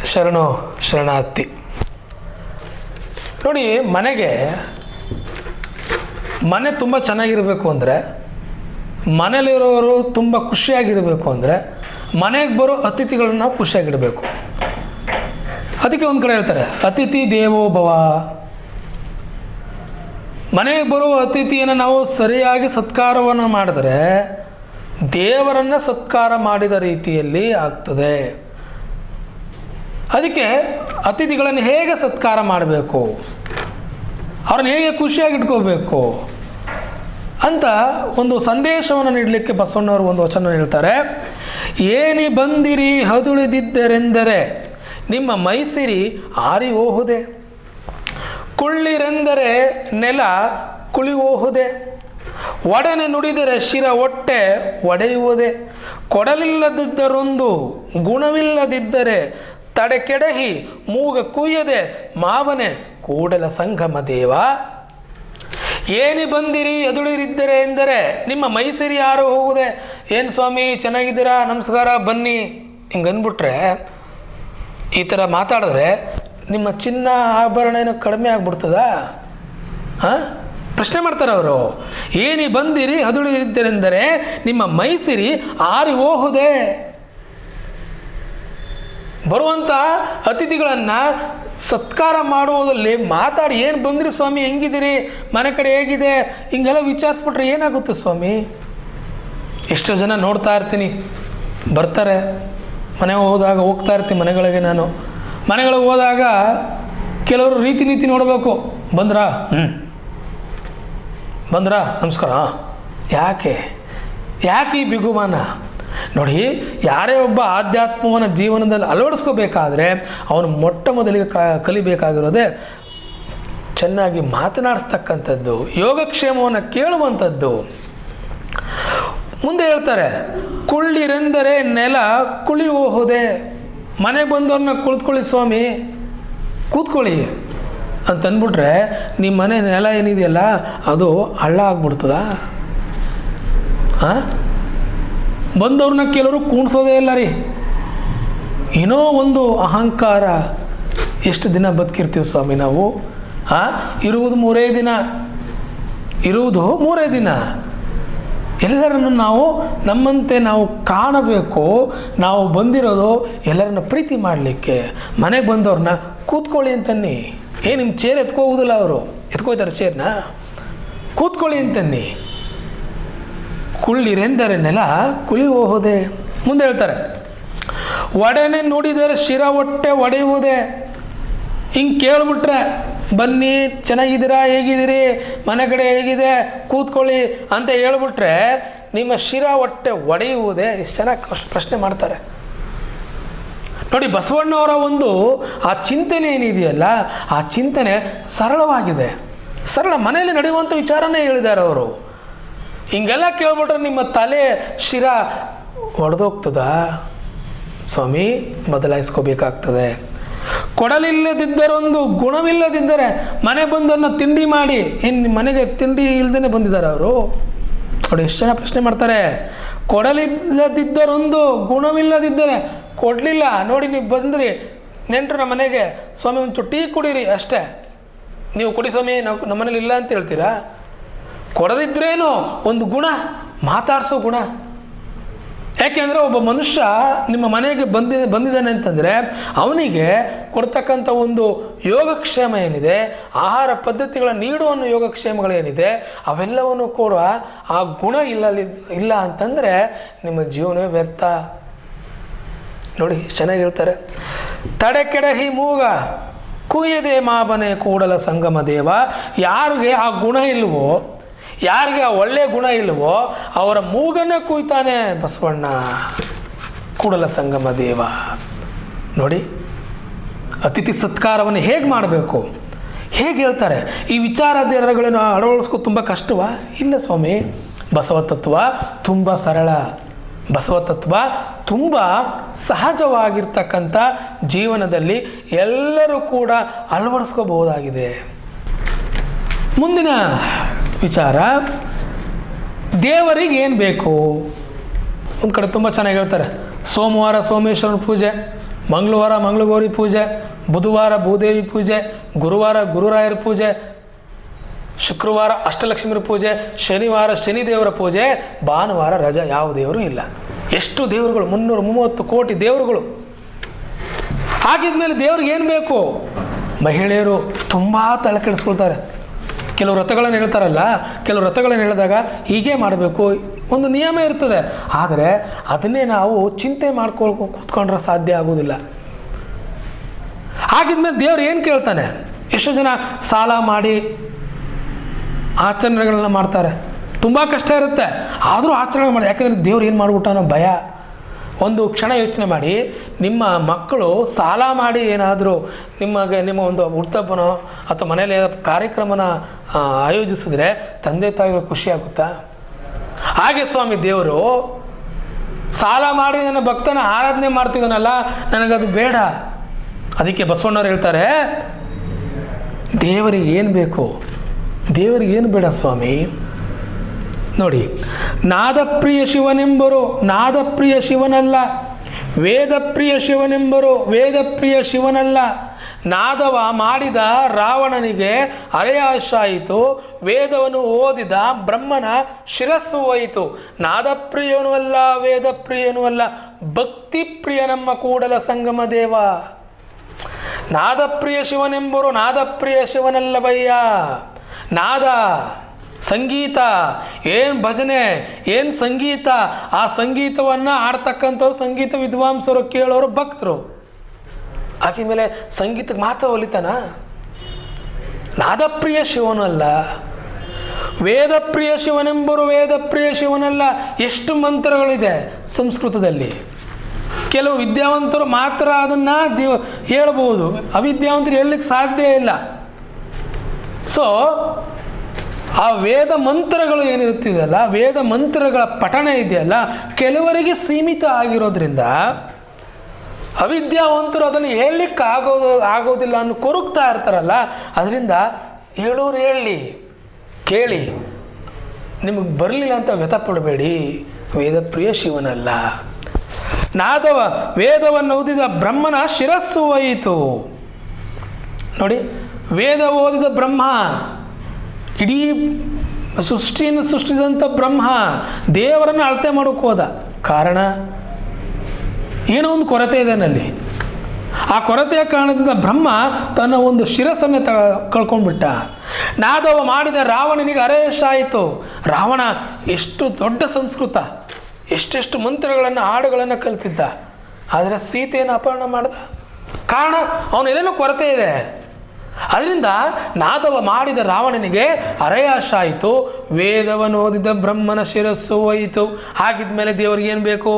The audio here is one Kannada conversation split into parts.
ಶರಣು ಶರಣಾರ್ಥಿ ನೋಡಿ ಮನೆಗೆ ಮನೆ ತುಂಬ ಚೆನ್ನಾಗಿರಬೇಕು ಅಂದರೆ ಮನೇಲಿರೋರು ತುಂಬ ಖುಷಿಯಾಗಿರಬೇಕು ಅಂದರೆ ಮನೆಗೆ ಬರೋ ಅತಿಥಿಗಳನ್ನ ನಾವು ಖುಷಿಯಾಗಿಡಬೇಕು ಅದಕ್ಕೆ ಒಂದು ಕಡೆ ಹೇಳ್ತಾರೆ ಅತಿಥಿ ದೇವೋ ಭವ ಮನೆಗೆ ಬರುವ ಅತಿಥಿಯನ್ನು ನಾವು ಸರಿಯಾಗಿ ಸತ್ಕಾರವನ್ನು ಮಾಡಿದ್ರೆ ದೇವರನ್ನು ಸತ್ಕಾರ ಮಾಡಿದ ರೀತಿಯಲ್ಲಿ ಆಗ್ತದೆ ಅದಕ್ಕೆ ಅತಿಥಿಗಳನ್ನು ಹೇಗೆ ಸತ್ಕಾರ ಮಾಡಬೇಕು ಅವ್ರನ್ನ ಹೇಗೆ ಖುಷಿಯಾಗಿ ಇಟ್ಕೋಬೇಕು ಅಂತ ಒಂದು ಸಂದೇಶವನ್ನು ನೀಡಲಿಕ್ಕೆ ಬಸವಣ್ಣವರು ಒಂದು ವಚನ ಹೇಳ್ತಾರೆ ಏನಿ ಬಂದಿರಿ ಹದುಳಿದಿದ್ದರೆಂದರೆ ನಿಮ್ಮ ಮೈಸಿರಿ ಆರಿ ಹೋಹುದೆ ಕುಳ್ಳಿರೆಂದರೆ ನೆಲ ಕುಳಿ ಹೋಹುದೆ ಒಡನೆ ನುಡಿದರೆ ಶಿರ ಹೊಟ್ಟೆ ಒಡೆಯುವುದೇ ಕೊಡಲಿಲ್ಲದಿದ್ದರೊಂದು ಗುಣವಿಲ್ಲದಿದ್ದರೆ ತಡೆ ಕೆಡಹಿ ಮೂಗ ಕುಯ್ಯದೆ ಮಾವನೆ ಕೂಡಲ ಸಂಗಮ ದೇವ ಏನಿ ಬಂದಿರಿ ಎದುಳಿರಿದ್ದರೆ ಎಂದರೆ ನಿಮ್ಮ ಮೈಸರಿ ಯಾರು ಹೋಗುದೆ ಏನು ಸ್ವಾಮಿ ಚೆನ್ನಾಗಿದ್ದೀರಾ ನಮಸ್ಕಾರ ಬನ್ನಿ ಹಿಂಗೆ ಅಂದ್ಬಿಟ್ರೆ ಈ ಥರ ಮಾತಾಡಿದ್ರೆ ನಿಮ್ಮ ಚಿನ್ನ ಆಭರಣ ಏನೋ ಕಡಿಮೆ ಆಗ್ಬಿಡ್ತದಾ ಹಾಂ ಪ್ರಶ್ನೆ ಮಾಡ್ತಾರೆ ಅವರು ಏನಿ ಬಂದಿರಿ ಹದುಳಿರಿದ್ದರೆಂದರೆ ನಿಮ್ಮ ಮೈಸಿರಿ ಆರಿ ಹೋಹುದೆ ಬರುವಂಥ ಅತಿಥಿಗಳನ್ನು ಸತ್ಕಾರ ಮಾಡುವುದರಲ್ಲಿ ಮಾತಾಡಿ ಏನು ಬಂದ್ರಿ ಸ್ವಾಮಿ ಹೆಂಗಿದ್ದೀರಿ ಮನೆ ಕಡೆ ಹೇಗಿದೆ ಹಿಂಗೆಲ್ಲ ವಿಚಾರಿಸ್ಬಿಟ್ರೆ ಏನಾಗುತ್ತೆ ಸ್ವಾಮಿ ಎಷ್ಟೋ ಜನ ನೋಡ್ತಾ ಇರ್ತೀನಿ ಬರ್ತಾರೆ ಮನೆ ಹೋದಾಗ ಹೋಗ್ತಾ ಇರ್ತೀನಿ ಮನೆಗಳಿಗೆ ನಾನು ಮನೆಗಳಿಗೆ ಹೋದಾಗ ಕೆಲವರು ರೀತಿ ನೀತಿ ನೋಡಬೇಕು ಬಂದ್ರಾ ಹ್ಞೂ ಬಂದ್ರಾ ನಮಸ್ಕಾರ ಯಾಕೆ ಯಾಕೆ ಈ ಬಿಗುಮಾನ ನೋಡಿ ಯಾರೇ ಒಬ್ಬ ಆಧ್ಯಾತ್ಮವನ್ನು ಜೀವನದಲ್ಲಿ ಅಳವಡಿಸ್ಕೋಬೇಕಾದ್ರೆ ಅವನು ಮೊಟ್ಟ ಮೊದಲಿಗೆ ಕ ಕಲಿಬೇಕಾಗಿರೋದೇ ಚೆನ್ನಾಗಿ ಮಾತನಾಡಿಸ್ತಕ್ಕಂಥದ್ದು ಯೋಗಕ್ಷೇಮವನ್ನು ಕೇಳುವಂಥದ್ದು ಮುಂದೆ ಹೇಳ್ತಾರೆ ಕುಳ್ಳಿರೆಂದರೆ ನೆಲ ಕುಳಿ ಹೋಹುದೆ ಮನೆಗೆ ಬಂದವ್ರನ್ನ ಕುಳಿತುಕೊಳ್ಳಿ ಸ್ವಾಮಿ ಕೂತ್ಕೊಳ್ಳಿ ಅಂತಂದ್ಬಿಟ್ರೆ ನಿಮ್ಮ ಮನೆ ನೆಲ ಏನಿದೆಯಲ್ಲ ಅದು ಹಳ್ಳ ಆಗ್ಬಿಡ್ತದ ಹಾಂ ಬಂದವ್ರನ್ನ ಕೆಲವರು ಕೂಣಿಸೋದೇ ಇಲ್ಲ ರೀ ಏನೋ ಒಂದು ಅಹಂಕಾರ ಎಷ್ಟು ದಿನ ಬದುಕಿರ್ತೀವಿ ಸ್ವಾಮಿ ನಾವು ಹಾಂ ಇರುವುದು ಮೂರೇ ದಿನ ಇರುವುದು ಮೂರೇ ದಿನ ಎಲ್ಲರನ್ನು ನಾವು ನಮ್ಮಂತೆ ನಾವು ಕಾಣಬೇಕು ನಾವು ಬಂದಿರೋದು ಎಲ್ಲರನ್ನ ಪ್ರೀತಿ ಮಾಡಲಿಕ್ಕೆ ಮನೆಗೆ ಬಂದವ್ರನ್ನ ಕೂತ್ಕೊಳ್ಳಿ ಅಂತನ್ನಿ ಏ ನಿಮ್ಮ ಚೇರ್ ಎತ್ಕೋಗುದಿಲ್ಲ ಅವರು ಎತ್ಕೋಯ್ತಾರೆ ಚೇರ್ನ ಕೂತ್ಕೊಳ್ಳಿ ಅಂತನ್ನಿ ಕುಳ್ಳಿರೆಂದರೆ ನೆಲ ಕುಳಿ ಹೋದೆ ಮುಂದೆ ಹೇಳ್ತಾರೆ ಒಡನೆ ನುಡಿದರೆ ಶಿರ ಹೊಟ್ಟೆ ಒಡೆಯುವುದೇ ಹಿಂಗೆ ಕೇಳ್ಬಿಟ್ರೆ ಬನ್ನಿ ಚೆನ್ನಾಗಿದ್ದೀರಾ ಹೇಗಿದ್ದೀರಿ ಮನೆ ಕಡೆ ಹೇಗಿದೆ ಕೂತ್ಕೊಳ್ಳಿ ಅಂತ ಹೇಳ್ಬಿಟ್ರೆ ನಿಮ್ಮ ಶಿರ ಹೊಟ್ಟೆ ಒಡೆಯುವುದೇ ಇಷ್ಟು ಚೆನ್ನಾಗಿ ಕಷ್ಟ ಪ್ರಶ್ನೆ ಮಾಡ್ತಾರೆ ನೋಡಿ ಬಸವಣ್ಣವರ ಒಂದು ಆ ಚಿಂತನೆ ಏನಿದೆಯಲ್ಲ ಆ ಚಿಂತನೆ ಸರಳವಾಗಿದೆ ಸರಳ ಮನೆಯಲ್ಲಿ ನಡೆಯುವಂಥ ವಿಚಾರನೇ ಹೇಳಿದ್ದಾರೆ ಅವರು ಹಿಂಗೆಲ್ಲ ಕೇಳ್ಬಿಟ್ರೆ ನಿಮ್ಮ ತಲೆ ಶಿರ ಒಡೆದೋಗ್ತದಾ ಸ್ವಾಮಿ ಬದಲಾಯಿಸ್ಕೋಬೇಕಾಗ್ತದೆ ಕೊಡಲಿಲ್ಲದಿದ್ದರೊಂದು ಗುಣವಿಲ್ಲದಿದ್ದರೆ ಮನೆ ಬಂದನ್ನು ತಿಂಡಿ ಮಾಡಿ ಇನ್ನು ಮನೆಗೆ ತಿಂಡಿ ಇಲ್ದೇ ಬಂದಿದ್ದಾರೆ ಅವರು ನೋಡಿ ಎಷ್ಟು ಜನ ಪ್ರಶ್ನೆ ಮಾಡ್ತಾರೆ ಕೊಡಲಿಲ್ಲದಿದ್ದರೊಂದು ಗುಣವಿಲ್ಲದಿದ್ದರೆ ಕೊಡಲಿಲ್ಲ ನೋಡಿ ನೀವು ಬಂದ್ರಿ ನೆಂಟರು ನಮ್ಮ ಮನೆಗೆ ಸ್ವಾಮಿ ಒಂದು ಟೀ ಕುಡೀರಿ ಅಷ್ಟೇ ನೀವು ಕುಡಿ ಸ್ವಾಮಿ ನಾವು ನಮ್ಮ ಮನೇಲಿ ಇಲ್ಲ ಅಂತ ಹೇಳ್ತೀರಾ ಕೊಡದಿದ್ರೇನು ಒಂದು ಗುಣ ಮಾತಾಡಿಸೋ ಗುಣ ಯಾಕೆಂದರೆ ಒಬ್ಬ ಮನುಷ್ಯ ನಿಮ್ಮ ಮನೆಗೆ ಬಂದಿ ಬಂದಿದ್ದಾನೆ ಅಂತಂದರೆ ಅವನಿಗೆ ಕೊಡ್ತಕ್ಕಂಥ ಒಂದು ಯೋಗಕ್ಷೇಮ ಏನಿದೆ ಆಹಾರ ಪದ್ಧತಿಗಳ ನೀಡುವ ಯೋಗಕ್ಷೇಮಗಳೇನಿದೆ ಅವೆಲ್ಲವನ್ನು ಕೂಡ ಆ ಗುಣ ಇಲ್ಲ ಇಲ್ಲ ಅಂತಂದರೆ ನಿಮ್ಮ ಜೀವನವೇ ವ್ಯರ್ಥ ನೋಡಿ ಎಷ್ಟ್ ಚೆನ್ನಾಗಿ ಹೇಳ್ತಾರೆ ತಡೆ ಕೆಡಹಿ ಮೂಗ ಕುಯ್ಯದೆ ಮಾಬನೆ ಕೂಡಲ ಸಂಗಮ ದೇವ ಯಾರಿಗೆ ಆ ಗುಣ ಇಲ್ವೋ ಯಾರಿಗೆ ಆ ಒಳ್ಳೆಯ ಗುಣ ಇಲ್ವೋ ಅವರ ಮೂಗನ್ನೇ ಕುಯ್ತಾನೆ ಬಸವಣ್ಣ ಕೂಡಲ ಸಂಗಮ ದೇವ ನೋಡಿ ಅತಿಥಿ ಸತ್ಕಾರವನ್ನು ಹೇಗೆ ಮಾಡಬೇಕು ಹೇಗೆ ಹೇಳ್ತಾರೆ ಈ ವಿಚಾರಧಾರೆಗಳನ್ನು ಅಳವಡಿಸ್ಕೊ ತುಂಬ ಕಷ್ಟವಾ ಇಲ್ಲ ಸ್ವಾಮಿ ಬಸವ ತತ್ವ ತುಂಬ ಸರಳ ಬಸವ ತತ್ವ ತುಂಬ ಸಹಜವಾಗಿರ್ತಕ್ಕಂಥ ಜೀವನದಲ್ಲಿ ಎಲ್ಲರೂ ಕೂಡ ಅಳವಡಿಸ್ಕೋಬಹುದಾಗಿದೆ ಮುಂದಿನ ವಿಚಾರ ದೇವರಿಗೆ ಏನು ಬೇಕು ಒಂದು ಕಡೆ ತುಂಬ ಚೆನ್ನಾಗಿ ಹೇಳ್ತಾರೆ ಸೋಮವಾರ ಸೋಮೇಶ್ವರನ ಪೂಜೆ ಮಂಗಳವಾರ ಮಂಗಳಗೌರಿ ಪೂಜೆ ಬುಧವಾರ ಭೂದೇವಿ ಪೂಜೆ ಗುರುವಾರ ಗುರುರಾಯರ ಪೂಜೆ ಶುಕ್ರವಾರ ಅಷ್ಟಲಕ್ಷ್ಮಿ ಪೂಜೆ ಶನಿವಾರ ಶನಿದೇವರ ಪೂಜೆ ಭಾನುವಾರ ರಜಾ ಯಾವ ದೇವರು ಇಲ್ಲ ಎಷ್ಟು ದೇವರುಗಳು ಮುನ್ನೂರ ಮೂವತ್ತು ಕೋಟಿ ದೇವರುಗಳು ಆಗಿದ್ಮೇಲೆ ದೇವ್ರಿಗೆ ಏನು ಬೇಕು ಮಹಿಳೆಯರು ತುಂಬ ತಲೆ ಕೆಡಿಸ್ಕೊಳ್ತಾರೆ ಕೆಲವು ವ್ರತಗಳನ್ನು ಹೇಳ್ತಾರಲ್ಲ ಕೆಲವು ವ್ರತಗಳನ್ನು ಹೇಳಿದಾಗ ಹೀಗೆ ಮಾಡಬೇಕು ಒಂದು ನಿಯಮ ಇರ್ತದೆ ಆದರೆ ಅದನ್ನೇ ನಾವು ಚಿಂತೆ ಮಾಡ್ಕೊಳ್ ಕೂತ್ಕೊಂಡ್ರೆ ಸಾಧ್ಯ ಆಗೋದಿಲ್ಲ ಆಗಿದ್ಮೇಲೆ ದೇವ್ರು ಏನು ಕೇಳ್ತಾನೆ ಎಷ್ಟು ಜನ ಸಾಲ ಮಾಡಿ ಆಚರಣೆಗಳನ್ನ ಮಾಡ್ತಾರೆ ತುಂಬ ಕಷ್ಟ ಇರುತ್ತೆ ಆದರೂ ಆಚರಣೆ ಮಾಡಿ ಯಾಕಂದರೆ ದೇವ್ರು ಏನು ಮಾಡ್ಬಿಟ್ಟ ಅನ್ನೋ ಭಯ ಒಂದು ಕ್ಷಣ ಯೋಚನೆ ಮಾಡಿ ನಿಮ್ಮ ಮಕ್ಕಳು ಸಾಲ ಮಾಡಿ ಏನಾದರೂ ನಿಮಗೆ ನಿಮ್ಮ ಒಂದು ಹುಟ್ಟಬ್ಬನೋ ಅಥವಾ ಮನೇಲಿ ಏನಾದ್ರು ಕಾರ್ಯಕ್ರಮನ ಆ, ಆಯೋಜಿಸಿದ್ರೆ ತಂದೆ ತಾಯಿಗಳು ಖುಷಿ ಆಗುತ್ತಾ ಹಾಗೆ ಸ್ವಾಮಿ ದೇವರು ಸಾಲ ಮಾಡಿ ನನ್ನ ಭಕ್ತನ ಆರಾಧನೆ ಮಾಡ್ತಿದ್ದಾನಲ್ಲ ನನಗದು ಬೇಡ ಅದಕ್ಕೆ ಬಸವಣ್ಣವ್ರು ಹೇಳ್ತಾರೆ ದೇವರಿಗೆ ಏನು ಬೇಕು ದೇವರಿಗೆ ಏನು ಬೇಡ ಸ್ವಾಮಿ ನೋಡಿ ನಾದಪ್ರಿಯ ಶಿವನೆಂಬರು ನಾದಪ್ರಿಯ ಶಿವನಲ್ಲ ವೇದಪ್ರಿಯ ಶಿವನೆಂಬರು ವೇದಪ್ರಿಯ ಶಿವನಲ್ಲ ನಾದವ ಮಾಡಿದ ರಾವಣನಿಗೆ ಅರೆಯಾಶಾಯಿತು ವೇದವನ್ನು ಓದಿದ ಬ್ರಹ್ಮನ ಶಿರಸ್ಸು ಹೋಯಿತು ನಾದಪ್ರಿಯನೂ ಅಲ್ಲ ವೇದಪ್ರಿಯನೂ ಅಲ್ಲ ಭಕ್ತಿಪ್ರಿಯ ನಮ್ಮ ಕೂಡಲ ಸಂಗಮ ದೇವ ನಾದಪ್ರಿಯ ಶಿವನೆಂಬರು ನಾದಪ್ರಿಯ ಶಿವನಲ್ಲವಯ್ಯ ನಾದ ಸಂಗೀತ ಏನು ಭಜನೆ ಏನು ಸಂಗೀತ ಆ ಸಂಗೀತವನ್ನು ಆಡ್ತಕ್ಕಂಥವ್ರು ಸಂಗೀತ ವಿದ್ವಾಂಸರು ಕೇಳೋರು ಭಕ್ತರು ಆಕಿದ ಸಂಗೀತಕ್ಕೆ ಮಾತ್ರ ಒಲಿತಾನ ನಾದಪ್ರಿಯ ಶಿವನಲ್ಲ ವೇದಪ್ರಿಯ ಶಿವನೆಂಬರು ವೇದಪ್ರಿಯ ಶಿವನಲ್ಲ ಎಷ್ಟು ಮಂತ್ರಗಳಿದೆ ಸಂಸ್ಕೃತದಲ್ಲಿ ಕೆಲವು ವಿದ್ಯಾವಂತರು ಮಾತ್ರ ಅದನ್ನು ಜೀವ ಹೇಳ್ಬೋದು ಅವಿದ್ಯಾವಂತರು ಹೇಳಲಿಕ್ಕೆ ಸಾಧ್ಯ ಇಲ್ಲ ಸೊ ಆ ವೇದ ಮಂತ್ರಗಳು ಏನಿರುತ್ತಿದೆಯಲ್ಲ ವೇದ ಮಂತ್ರಗಳ ಪಠಣ ಇದೆಯಲ್ಲ ಕೆಲವರಿಗೆ ಸೀಮಿತ ಆಗಿರೋದ್ರಿಂದ ಅವಿದ್ಯಾವಂತರು ಅದನ್ನು ಹೇಳಲಿಕ್ಕೆ ಆಗೋದು ಆಗೋದಿಲ್ಲ ಅನ್ನೋ ಕೊರಗ್ತಾ ಇರ್ತಾರಲ್ಲ ಅದರಿಂದ ಹೇಳೋರು ಹೇಳಲಿ ಕೇಳಿ ನಿಮಗೆ ಬರಲಿಲ್ಲ ಅಂತ ವ್ಯಥ ಪಡಬೇಡಿ ವೇದಪ್ರಿಯ ಶಿವನಲ್ಲ ನಾದವ ವೇದವನ್ನು ಓದಿದ ಬ್ರಹ್ಮನ ಶಿರಸ್ಸು ಹೋಯಿತು ನೋಡಿ ವೇದ ಓದಿದ ಬ್ರಹ್ಮ ಇಡೀ ಸೃಷ್ಟಿಯನ್ನು ಸೃಷ್ಟಿಸಿದಂಥ ಬ್ರಹ್ಮ ದೇವರನ್ನು ಅಳತೆ ಮಾಡೋಕೆ ಹೋದ ಕಾರಣ ಏನೋ ಒಂದು ಕೊರತೆ ಇದೆ ನಲ್ಲಿ ಆ ಕೊರತೆಯ ಕಾರಣದಿಂದ ಬ್ರಹ್ಮ ತನ್ನ ಒಂದು ಶಿರಸ್ಸನ್ನು ತ ಕಳ್ಕೊಂಡ್ಬಿಟ್ಟ ನಾದವ ಮಾಡಿದ ರಾವಣನಿಗೆ ಅರೇಶ ಆಯಿತು ರಾವಣ ಎಷ್ಟು ದೊಡ್ಡ ಸಂಸ್ಕೃತ ಎಷ್ಟೆಷ್ಟು ಮಂತ್ರಗಳನ್ನು ಹಾಡುಗಳನ್ನು ಕಲ್ತಿದ್ದ ಆದರೆ ಸೀತೆಯನ್ನು ಅಪಹರಣ ಮಾಡ್ದ ಕಾರಣ ಅವನೆಲ್ಲೇನೋ ಕೊರತೆ ಇದೆ ಅದರಿಂದ ನಾದವ ಮಾಡಿದ ರಾವಣನಿಗೆ ಅರಯಾಶ ಆಯಿತು ವೇದವನ್ನು ಓದಿದ ಬ್ರಹ್ಮನ ಶಿರಸ್ಸು ಹೋಯಿತು ಹಾಗಿದ್ಮೇಲೆ ದೇವರಿಗೆ ಏನು ಬೇಕು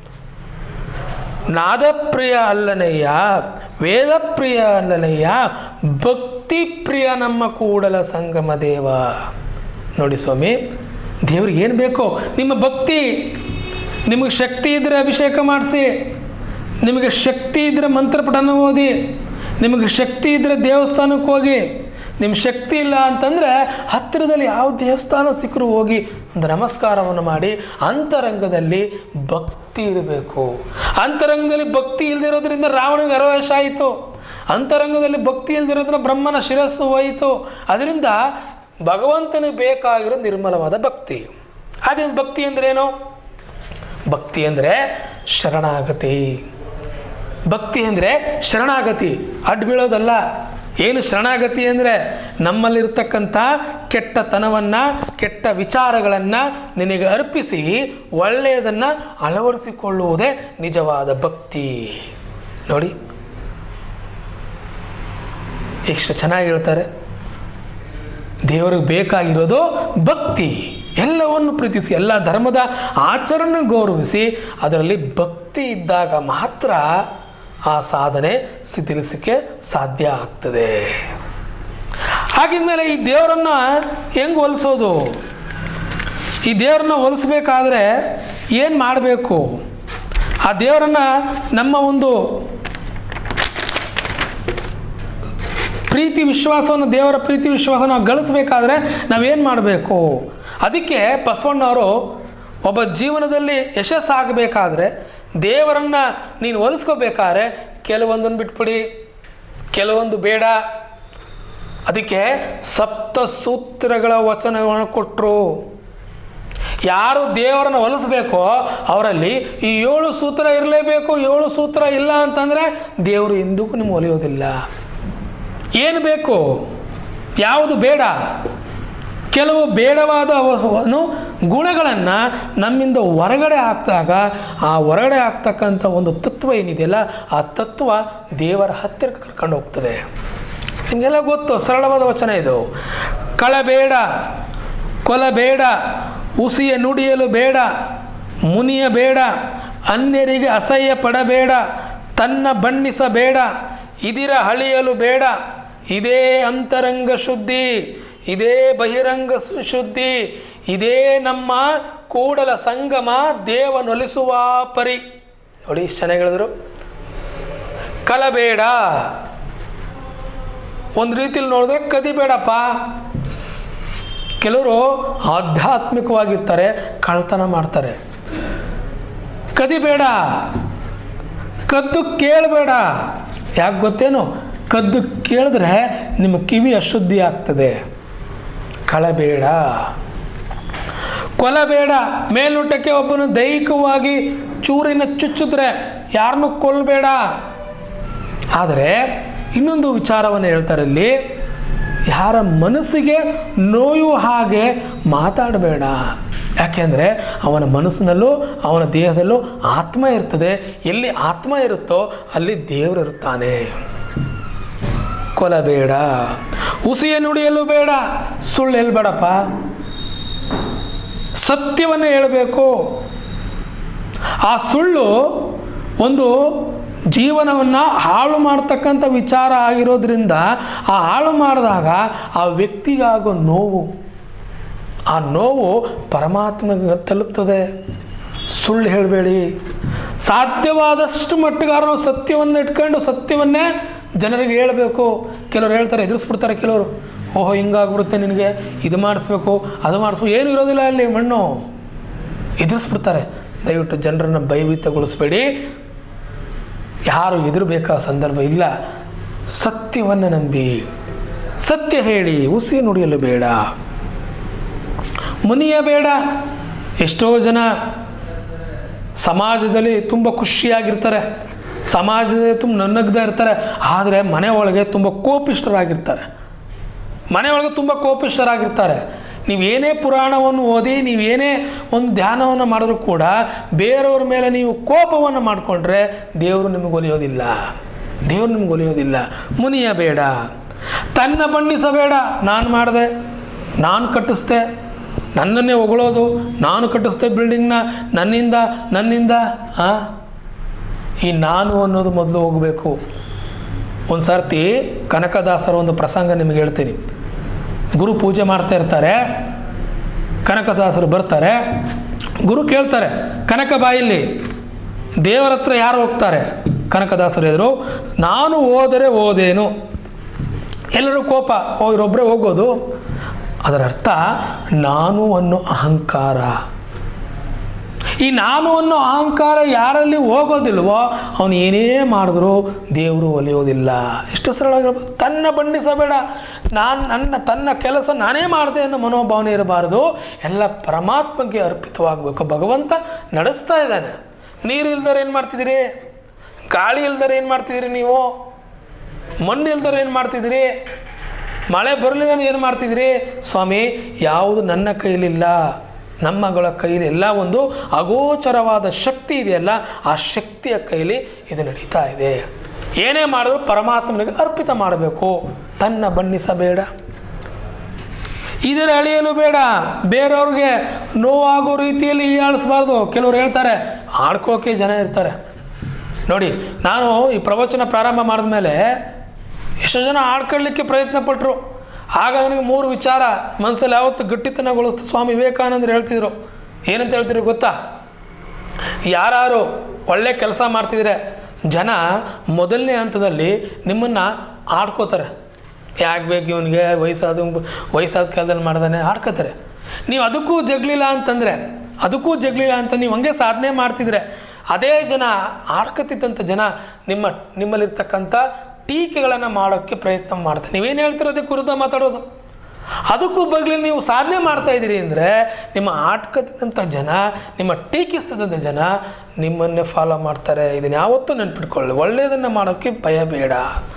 ನಾದಪ್ರಿಯ ಅಲ್ಲನಯ್ಯ ವೇದಪ್ರಿಯ ಅಲ್ಲನಯ್ಯ ಭಕ್ತಿ ಪ್ರಿಯ ನಮ್ಮ ಕೂಡಲ ಸಂಗಮ ದೇವ ನೋಡಿ ಸ್ವಾಮಿ ದೇವ್ರಿಗೆ ಏನು ಬೇಕು ನಿಮ್ಮ ಭಕ್ತಿ ನಿಮಗೆ ಶಕ್ತಿ ಇದ್ದರೆ ಅಭಿಷೇಕ ಮಾಡಿಸಿ ನಿಮಗೆ ಶಕ್ತಿ ಇದ್ದರೆ ಮಂತ್ರಪಠನ ಓದಿ ನಿಮಗೆ ಶಕ್ತಿ ಇದ್ದರೆ ದೇವಸ್ಥಾನಕ್ಕೆ ಹೋಗಿ ನಿಮ್ಮ ಶಕ್ತಿ ಇಲ್ಲ ಅಂತಂದರೆ ಹತ್ತಿರದಲ್ಲಿ ಯಾವ ದೇವಸ್ಥಾನ ಸಿಕ್ಕರೂ ಹೋಗಿ ಒಂದು ನಮಸ್ಕಾರವನ್ನು ಮಾಡಿ ಅಂತರಂಗದಲ್ಲಿ ಭಕ್ತಿ ಇರಬೇಕು ಅಂತರಂಗದಲ್ಲಿ ಭಕ್ತಿ ಇಲ್ಲದಿರೋದ್ರಿಂದ ರಾವಣನಿಗೆ ಅರವೇಶ ಆಯಿತು ಅಂತರಂಗದಲ್ಲಿ ಭಕ್ತಿ ಇಲ್ಲದಿರೋದ್ರಿಂದ ಬ್ರಹ್ಮನ ಶಿರಸ್ಸು ಹೋಯಿತು ಅದರಿಂದ ಭಗವಂತನಿಗೆ ಬೇಕಾಗಿರೋ ನಿರ್ಮಲವಾದ ಭಕ್ತಿ ಅದೇ ಭಕ್ತಿ ಅಂದ್ರೇನು ಭಕ್ತಿ ಅಂದರೆ ಶರಣಾಗತಿ ಭಕ್ತಿ ಅಂದರೆ ಶರಣಾಗತಿ ಅಡ್ಡ ಬೀಳೋದಲ್ಲ ಏನು ಶರಣಾಗತಿ ಅಂದರೆ ನಮ್ಮಲ್ಲಿರ್ತಕ್ಕಂಥ ಕೆಟ್ಟತನವನ್ನು ಕೆಟ್ಟ ವಿಚಾರಗಳನ್ನು ನಿನಗೆ ಅರ್ಪಿಸಿ ಒಳ್ಳೆಯದನ್ನು ಅಳವಡಿಸಿಕೊಳ್ಳುವುದೇ ನಿಜವಾದ ಭಕ್ತಿ ನೋಡಿ ಎಷ್ಟು ಚೆನ್ನಾಗಿ ಹೇಳ್ತಾರೆ ದೇವರಿಗೆ ಬೇಕಾಗಿರೋದು ಭಕ್ತಿ ಎಲ್ಲವನ್ನು ಪ್ರೀತಿಸಿ ಎಲ್ಲ ಧರ್ಮದ ಆಚರಣೆ ಗೌರವಿಸಿ ಅದರಲ್ಲಿ ಭಕ್ತಿ ಇದ್ದಾಗ ಮಾತ್ರ ಆ ಸಾಧನೆ ಸಿದ್ಧಿಸಲಿಕ್ಕೆ ಸಾಧ್ಯ ಆಗ್ತದೆ ಹಾಗಿದ್ಮೇಲೆ ಈ ದೇವರನ್ನು ಹೆಂಗೆ ಹೊಲಿಸೋದು ಈ ದೇವರನ್ನ ಹೊಲಿಸ್ಬೇಕಾದ್ರೆ ಏನು ಮಾಡಬೇಕು ಆ ದೇವರನ್ನು ನಮ್ಮ ಒಂದು ಪ್ರೀತಿ ವಿಶ್ವಾಸವನ್ನು ದೇವರ ಪ್ರೀತಿ ವಿಶ್ವಾಸ ನಾವು ಗಳಿಸ್ಬೇಕಾದ್ರೆ ನಾವೇನು ಮಾಡಬೇಕು ಅದಕ್ಕೆ ಬಸವಣ್ಣವರು ಒಬ್ಬ ಜೀವನದಲ್ಲಿ ಯಶಸ್ಸಾಗಬೇಕಾದ್ರೆ ದೇವರನ್ನು ನೀನು ಒಲಿಸ್ಕೋಬೇಕಾದ್ರೆ ಕೆಲವೊಂದನ್ನು ಬಿಟ್ಬಿಡಿ ಕೆಲವೊಂದು ಬೇಡ ಅದಕ್ಕೆ ಸಪ್ತ ಸೂತ್ರಗಳ ವಚನಗಳನ್ನು ಕೊಟ್ಟರು ಯಾರು ದೇವರನ್ನು ಒಲಿಸ್ಬೇಕೋ ಅವರಲ್ಲಿ ಈ ಏಳು ಸೂತ್ರ ಇರಲೇಬೇಕು ಏಳು ಸೂತ್ರ ಇಲ್ಲ ಅಂತಂದರೆ ದೇವರು ಎಂದಿಗೂ ನಿಮ್ಗೆ ಒಲಿಯೋದಿಲ್ಲ ಏನು ಬೇಕು ಯಾವುದು ಬೇಡ ಕೆಲವು ಬೇಡವಾದ ಅವನ್ನು ಗುಣಗಳನ್ನು ನಮ್ಮಿಂದ ಹೊರಗಡೆ ಹಾಕಿದಾಗ ಆ ಹೊರಗಡೆ ಆಗ್ತಕ್ಕಂಥ ಒಂದು ತತ್ವ ಏನಿದೆಯಲ್ಲ ಆ ತತ್ವ ದೇವರ ಹತ್ತಿರಕ್ಕೆ ಕರ್ಕೊಂಡು ಹೋಗ್ತದೆ ನಿಮಗೆಲ್ಲ ಗೊತ್ತು ಸರಳವಾದ ವಚನ ಇದು ಕಳಬೇಡ ಕೊಲಬೇಡ ಉಸಿಯ ನುಡಿಯಲು ಬೇಡ ಮುನಿಯ ಬೇಡ ಅನ್ಯರಿಗೆ ಅಸಹ್ಯ ಪಡಬೇಡ ತನ್ನ ಬಣ್ಣಿಸಬೇಡ ಇದಿರ ಹಳಿಯಲು ಬೇಡ ಇದೇ ಅಂತರಂಗ ಶುದ್ಧಿ ಇದೇ ಬಹಿರಂಗ ಸು- ಶುದ್ಧಿ ಇದೇ ನಮ್ಮ ಕೂಡಲ ಸಂಗಮ ದೇವನೊಲಿಸುವ ಪರಿ ನೋಡಿ ಇಷ್ಟು ಚೆನ್ನಾಗಿ ಹೇಳಿದ್ರು ಕಲಬೇಡ ಒಂದು ರೀತಿಯಲ್ಲಿ ನೋಡಿದ್ರೆ ಕದಿಬೇಡಪ್ಪ ಕೆಲವರು ಆಧ್ಯಾತ್ಮಿಕವಾಗಿರ್ತಾರೆ ಕಳ್ತನ ಮಾಡ್ತಾರೆ ಕದಿಬೇಡ ಕದ್ದು ಕೇಳಬೇಡ ಯಾಕೆ ಗೊತ್ತೇನು ಕದ್ದು ಕೇಳಿದ್ರೆ ನಿಮ್ಮ ಕಿವಿ ಅಶುದ್ಧಿ ಆಗ್ತದೆ ಕಳಬೇಡ ಕೊಲಬೇಡ ಮೇಲ್ನೋಟಕ್ಕೆ ಒಬ್ಬನು ದೈಹಿಕವಾಗಿ ಚೂರಿನ ಚುಚ್ಚಿದ್ರೆ ಯಾರನ್ನೂ ಕೊಲ್ಲಬೇಡ ಆದರೆ ಇನ್ನೊಂದು ವಿಚಾರವನ್ನು ಹೇಳ್ತಾರೆ ಇಲ್ಲಿ ಯಾರ ಮನಸ್ಸಿಗೆ ನೋಯುವ ಹಾಗೆ ಮಾತಾಡಬೇಡ ಯಾಕೆಂದರೆ ಅವನ ಮನಸ್ಸಿನಲ್ಲೂ ಅವನ ದೇಹದಲ್ಲೂ ಆತ್ಮ ಇರ್ತದೆ ಎಲ್ಲಿ ಆತ್ಮ ಇರುತ್ತೋ ಅಲ್ಲಿ ದೇವರು ಇರುತ್ತಾನೆ ಕೊಲಬೇಡ ಉಸಿಯ ನುಡಿಯಲು ಬೇಡ ಸುಳ್ಳು ಹೇಳ್ಬೇಡಪ್ಪ ಸತ್ಯವನ್ನು ಹೇಳಬೇಕು ಆ ಸುಳ್ಳು ಒಂದು ಜೀವನವನ್ನು ಹಾಳು ಮಾಡ್ತಕ್ಕಂಥ ವಿಚಾರ ಆಗಿರೋದ್ರಿಂದ ಆ ಹಾಳು ಮಾಡಿದಾಗ ಆ ವ್ಯಕ್ತಿಗಾಗೋ ನೋವು ಆ ನೋವು ಪರಮಾತ್ಮಗೆ ತಲುಪ್ತದೆ ಸುಳ್ಳು ಹೇಳಬೇಡಿ ಸಾಧ್ಯವಾದಷ್ಟು ಮಟ್ಟಿಗಾರ ನಾವು ಸತ್ಯವನ್ನು ಇಟ್ಕೊಂಡು ಸತ್ಯವನ್ನೇ ಜನರಿಗೆ ಹೇಳಬೇಕು ಕೆಲವರು ಹೇಳ್ತಾರೆ ಎದುರಿಸ್ಬಿಡ್ತಾರೆ ಕೆಲವರು ಓಹೋ ಹಿಂಗಾಗ್ಬಿಡುತ್ತೆ ನಿನಗೆ ಇದು ಮಾಡಿಸ್ಬೇಕು ಅದು ಮಾಡಿಸು ಏನೂ ಇರೋದಿಲ್ಲ ಅಲ್ಲಿ ಮಣ್ಣು ಎದುರಿಸ್ಬಿಡ್ತಾರೆ ದಯವಿಟ್ಟು ಜನರನ್ನು ಭಯಭೀತಗೊಳಿಸ್ಬೇಡಿ ಯಾರು ಎದುರಬೇಕಾ ಸಂದರ್ಭ ಇಲ್ಲ ಸತ್ಯವನ್ನು ನಂಬಿ ಸತ್ಯ ಹೇಳಿ ಹುಸಿ ನುಡಿಯಲು ಬೇಡ ಮುನಿಯ ಬೇಡ ಎಷ್ಟೋ ಜನ ಸಮಾಜದಲ್ಲಿ ತುಂಬ ಖುಷಿಯಾಗಿರ್ತಾರೆ ಸಮಾಜದಲ್ಲಿ ತುಂಬ ನನ್ನಗ್ದ ಇರ್ತಾರೆ ಆದರೆ ಮನೆ ಒಳಗೆ ತುಂಬ ಕೋಪಿಷ್ಠರಾಗಿರ್ತಾರೆ ಮನೆ ಒಳಗೆ ತುಂಬ ಕೋಪಿಷ್ಠರಾಗಿರ್ತಾರೆ ನೀವೇನೇ ಪುರಾಣವನ್ನು ಓದಿ ನೀವೇನೇ ಒಂದು ಧ್ಯಾನವನ್ನು ಮಾಡಿದ್ರೂ ಕೂಡ ಬೇರೆಯವ್ರ ಮೇಲೆ ನೀವು ಕೋಪವನ್ನು ಮಾಡಿಕೊಂಡ್ರೆ ದೇವರು ನಿಮಗೆ ಒಲಿಯೋದಿಲ್ಲ ದೇವರು ನಿಮ್ಗೆ ಒಲಿಯೋದಿಲ್ಲ ಮುನಿಯ ಬೇಡ ತನ್ನ ಬಣ್ಣಿಸಬೇಡ ನಾನು ಮಾಡಿದೆ ನಾನು ಕಟ್ಟಿಸ್ದೆ ನನ್ನನ್ನೇ ಹೊಗಳೋದು ನಾನು ಕಟ್ಟಿಸ್ದೆ ಬಿಲ್ಡಿಂಗ್ನ ನನ್ನಿಂದ ನನ್ನಿಂದ ಆ ಈ ನಾನು ಅನ್ನೋದು ಮೊದಲು ಹೋಗಬೇಕು ಒಂದು ಸರ್ತಿ ಕನಕದಾಸರ ಒಂದು ಪ್ರಸಂಗ ನಿಮಗೆ ಹೇಳ್ತೀನಿ ಗುರು ಪೂಜೆ ಮಾಡ್ತಾ ಇರ್ತಾರೆ ಕನಕದಾಸರು ಬರ್ತಾರೆ ಗುರು ಕೇಳ್ತಾರೆ ಕನಕ ಬಾಯಲ್ಲಿ ದೇವರ ಹತ್ರ ಯಾರು ಹೋಗ್ತಾರೆ ಕನಕದಾಸರು ಎದುರು ನಾನು ಹೋದರೆ ಓದೇನು ಎಲ್ಲರೂ ಕೋಪ ಓ ಇವರೊಬ್ಬರೇ ಹೋಗೋದು ಅದರ ಅರ್ಥ ನಾನು ಅನ್ನೋ ಅಹಂಕಾರ ಈ ನಾನು ಅನ್ನೋ ಅಹಂಕಾರ ಯಾರಲ್ಲಿ ಹೋಗೋದಿಲ್ವೋ ಅವನು ಏನೇ ಮಾಡಿದ್ರು ದೇವರು ಒಲಿಯೋದಿಲ್ಲ ಎಷ್ಟು ಸರಳವಾಗಿ ಹೇಳ್ಬೋದು. ತನ್ನ ಬಣ್ಣಿಸಬೇಡ ನಾನು ನನ್ನ ತನ್ನ ಕೆಲಸ ನಾನೇ ಮಾಡಿದೆ ಅನ್ನೋ ಮನೋಭಾವನೆ ಇರಬಾರ್ದು ಎಲ್ಲ ಪರಮಾತ್ಮಗೆ ಅರ್ಪಿತವಾಗಬೇಕು ಭಗವಂತ ನಡೆಸ್ತಾ ಇದ್ದಾನೆ ನೀರು ಇಲ್ದರೆ ಏನು ಮಾಡ್ತಿದ್ದೀರಿ ಗಾಳಿ ಇಲ್ದರೆ ಏನು ಮಾಡ್ತಿದ್ದೀರಿ ನೀವು ಮಣ್ಣು ಇಲ್ದರೆ ಏನು ಮಾಡ್ತಿದ್ದೀರಿ ಮಳೆ ಬರಲಿಲ್ಲ ಏನು ಮಾಡ್ತಿದ್ದೀರಿ ಸ್ವಾಮಿ ಯಾವುದು ನನ್ನ ಕೈಲಿಲ್ಲ ನಮ್ಮಗಳ ಕೈಲಿ ಎಲ್ಲ ಒಂದು ಅಗೋಚರವಾದ ಶಕ್ತಿ ಇದೆಯಲ್ಲ ಆ ಶಕ್ತಿಯ ಕೈಲಿ ಇದು ನಡೀತಾ ಇದೆ ಏನೇ ಮಾಡಿದ್ರು ಪರಮಾತ್ಮನಿಗೆ ಅರ್ಪಿತ ಮಾಡಬೇಕು ತನ್ನ ಬಣ್ಣಿಸಬೇಡ ಇದರ ಅಳಿಯಲು ಬೇಡ ಬೇರೆಯವ್ರಿಗೆ ನೋವಾಗೋ ರೀತಿಯಲ್ಲಿ ಹೀಯಾಳಿಸ್ಬಾರ್ದು ಕೆಲವ್ರು ಹೇಳ್ತಾರೆ ಆಡ್ಕೋಕೆ ಜನ ಇರ್ತಾರೆ ನೋಡಿ ನಾನು ಈ ಪ್ರವಚನ ಪ್ರಾರಂಭ ಮಾಡಿದ್ಮೇಲೆ ಎಷ್ಟೋ ಜನ ಆಡ್ಕೊಳ್ಳಿಕ್ಕೆ ಪ್ರಯತ್ನ ಪಟ್ಟರು ಆಗ ನನಗೆ ಮೂರು ವಿಚಾರ ಮನಸ್ಸಲ್ಲಿ ಯಾವತ್ತು ಗಟ್ಟಿತನಗೊಳಿಸ್ತು ಸ್ವಾಮಿ ವಿವೇಕಾನಂದರು ಹೇಳ್ತಿದ್ರು ಏನಂತ ಹೇಳ್ತಿದ್ರು ಗೊತ್ತಾ ಯಾರು ಒಳ್ಳೆ ಕೆಲಸ ಮಾಡ್ತಿದ್ರೆ ಜನ ಮೊದಲನೇ ಹಂತದಲ್ಲಿ ನಿಮ್ಮನ್ನು ಆಡ್ಕೋತಾರೆ ಯಾಕೆ ಬೇಕು ಇವನಿಗೆ ವಯಸ್ಸಾದ ವಯಸ್ಸಾದ ಕಾಲದಲ್ಲಿ ಮಾಡ್ದಾನೆ ಆಡ್ಕೋತಾರೆ ನೀವು ಅದಕ್ಕೂ ಜಗ್ಲಿಲ್ಲ ಅಂತಂದರೆ ಅದಕ್ಕೂ ಜಗ್ಲಿಲ್ಲ ಅಂತ ನೀವು ಹಂಗೆ ಸಾಧನೆ ಮಾಡ್ತಿದ್ರೆ ಅದೇ ಜನ ಆಡ್ಕತ್ತಿದ್ದಂಥ ಜನ ನಿಮ್ಮ ನಿಮ್ಮಲ್ಲಿರ್ತಕ್ಕಂಥ ಟೀಕೆಗಳನ್ನು ಮಾಡೋಕ್ಕೆ ಪ್ರಯತ್ನ ಮಾಡ್ತಾರೆ ನೀವೇನು ಹೇಳ್ತಿರೋದಕ್ಕೆ ವಿರುದ್ಧ ಮಾತಾಡೋದು ಅದಕ್ಕೂ ಬಗ್ಲಿ ನೀವು ಸಾಧನೆ ಮಾಡ್ತಾ ಇದ್ದೀರಿ ಅಂದರೆ ನಿಮ್ಮ ಆಟ್ಕತ್ತಿದ್ದಂಥ ಜನ ನಿಮ್ಮ ಟೀಕಿಸ್ತಿದ್ದಂಥ ಜನ ನಿಮ್ಮನ್ನೇ ಫಾಲೋ ಮಾಡ್ತಾರೆ ಇದನ್ನು ಯಾವತ್ತೂ ನೆನ್ಪಿಟ್ಕೊಳ್ಳಿ ಒಳ್ಳೆಯದನ್ನು ಮಾಡೋಕ್ಕೆ ಭಯ ಬೇಡ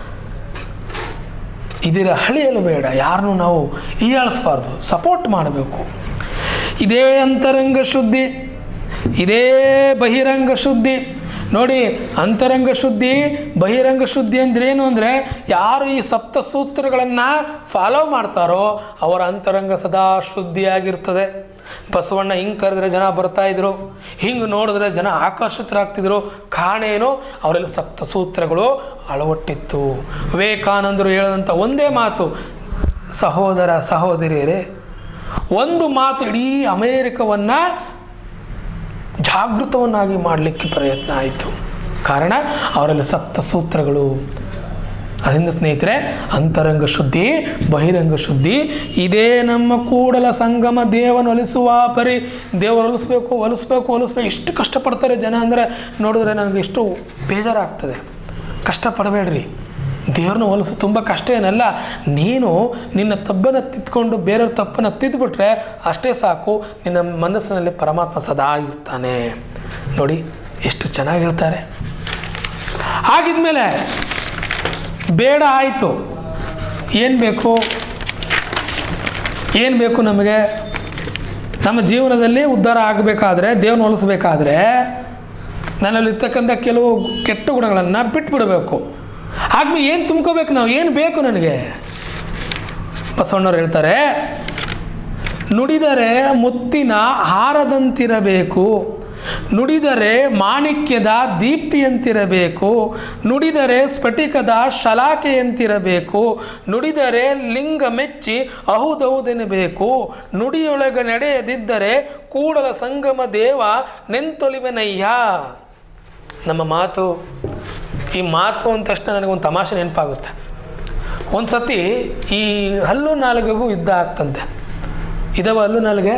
ಇದರ ಹಳಿಯಲು ಬೇಡ ಯಾರನ್ನೂ ನಾವು ಹೀಯಾಳಿಸ್ಬಾರ್ದು ಸಪೋರ್ಟ್ ಮಾಡಬೇಕು ಇದೇ ಅಂತರಂಗ ಶುದ್ಧಿ ಇದೇ ಬಹಿರಂಗ ಶುದ್ಧಿ ನೋಡಿ ಅಂತರಂಗ ಶುದ್ಧಿ ಬಹಿರಂಗ ಶುದ್ಧಿ ಅಂದ್ರೆ ಏನು ಅಂದರೆ ಯಾರು ಈ ಸಪ್ತ ಸೂತ್ರಗಳನ್ನು ಫಾಲೋ ಮಾಡ್ತಾರೋ ಅವರ ಅಂತರಂಗ ಸದಾ ಶುದ್ಧಿಯಾಗಿರ್ತದೆ ಬಸವಣ್ಣ ಹಿಂಗೆ ಕರೆದ್ರೆ ಜನ ಬರ್ತಾ ಇದ್ರು ಹಿಂಗೆ ನೋಡಿದ್ರೆ ಜನ ಆಕರ್ಷಿತರಾಗ್ತಿದ್ರು ಕಾರಣ ಏನು ಅವರಲ್ಲಿ ಸಪ್ತ ಸೂತ್ರಗಳು ಅಳವಟ್ಟಿತ್ತು ವಿವೇಕಾನಂದರು ಹೇಳಿದಂಥ ಒಂದೇ ಮಾತು ಸಹೋದರ ಸಹೋದರಿಯರೇ ಒಂದು ಮಾತು ಇಡೀ ಅಮೇರಿಕವನ್ನು ಜಾಗೃತವನ್ನಾಗಿ ಮಾಡಲಿಕ್ಕೆ ಪ್ರಯತ್ನ ಆಯಿತು ಕಾರಣ ಅವರಲ್ಲಿ ಸಪ್ತ ಸೂತ್ರಗಳು ಅದರಿಂದ ಸ್ನೇಹಿತರೆ ಅಂತರಂಗ ಶುದ್ಧಿ ಬಹಿರಂಗ ಶುದ್ಧಿ ಇದೇ ನಮ್ಮ ಕೂಡಲ ಸಂಗಮ ದೇವನ ಒಲಿಸುವ ಪರಿ ದೇವರು ಒಲಿಸ್ಬೇಕು ಒಲಿಸ್ಬೇಕು ಒಲಿಸ್ಬೇಕು ಇಷ್ಟು ಕಷ್ಟಪಡ್ತಾರೆ ಜನ ಅಂದರೆ ನೋಡಿದ್ರೆ ನನಗೆ ಇಷ್ಟು ಬೇಜಾರಾಗ್ತದೆ ಕಷ್ಟಪಡಬೇಡ್ರಿ ದೇವ್ರನ್ನ ಹೊಲಸು ತುಂಬ ಕಷ್ಟ ಏನಲ್ಲ ನೀನು ನಿನ್ನ ತಪ್ಪನ್ನು ತಿದ್ಕೊಂಡು ಬೇರೆಯವ್ರ ತಪ್ಪನ್ನು ತಿದ್ದುಬಿಟ್ರೆ ಅಷ್ಟೇ ಸಾಕು ನಿನ್ನ ಮನಸ್ಸಿನಲ್ಲಿ ಪರಮಾತ್ಮ ಸದಾ ಇರ್ತಾನೆ ನೋಡಿ ಎಷ್ಟು ಚೆನ್ನಾಗಿ ಹೇಳ್ತಾರೆ ಹಾಗಿದ್ಮೇಲೆ ಬೇಡ ಆಯಿತು ಏನು ಬೇಕು ಏನು ಬೇಕು ನಮಗೆ ನಮ್ಮ ಜೀವನದಲ್ಲಿ ಉದ್ಧಾರ ಆಗಬೇಕಾದ್ರೆ ದೇವ್ರನ್ನ ಹೊಲಿಸ್ಬೇಕಾದ್ರೆ ನನ್ನಲ್ಲಿರ್ತಕ್ಕಂಥ ಕೆಲವು ಕೆಟ್ಟ ಗುಣಗಳನ್ನು ಬಿಟ್ಬಿಡಬೇಕು ಆದ್ಮೇಲೆ ಏನು ತುಂಬ್ಕೋಬೇಕು ನಾವು ಏನು ಬೇಕು ನನಗೆ ಬಸವಣ್ಣವ್ರು ಹೇಳ್ತಾರೆ ನುಡಿದರೆ ಮುತ್ತಿನ ಹಾರದಂತಿರಬೇಕು ನುಡಿದರೆ ಮಾಣಿಕ್ಯದ ದೀಪ್ತಿಯಂತಿರಬೇಕು ನುಡಿದರೆ ಸ್ಫಟಿಕದ ಶಲಾಕೆಯಂತಿರಬೇಕು ನುಡಿದರೆ ಲಿಂಗ ಮೆಚ್ಚಿ ಅಹುದಹುದೆನಬೇಕು ನುಡಿಯೊಳಗೆ ನಡೆಯದಿದ್ದರೆ ಕೂಡಲ ಸಂಗಮ ದೇವ ನೆಂತೊಲಿವೆನಯ್ಯ ನಮ್ಮ ಮಾತು ಈ ಮಾತು ಅಂದ ತಕ್ಷಣ ನನಗೊಂದು ತಮಾಷೆ ನೆನಪಾಗುತ್ತೆ ಒಂದು ಸತಿ ಈ ಹಲ್ಲು ನಾಲಿಗೆಗೂ ಯುದ್ಧ ಆಗ್ತಂತೆ ಇದಾವ ಹಲ್ಲು ನಾಲಿಗೆ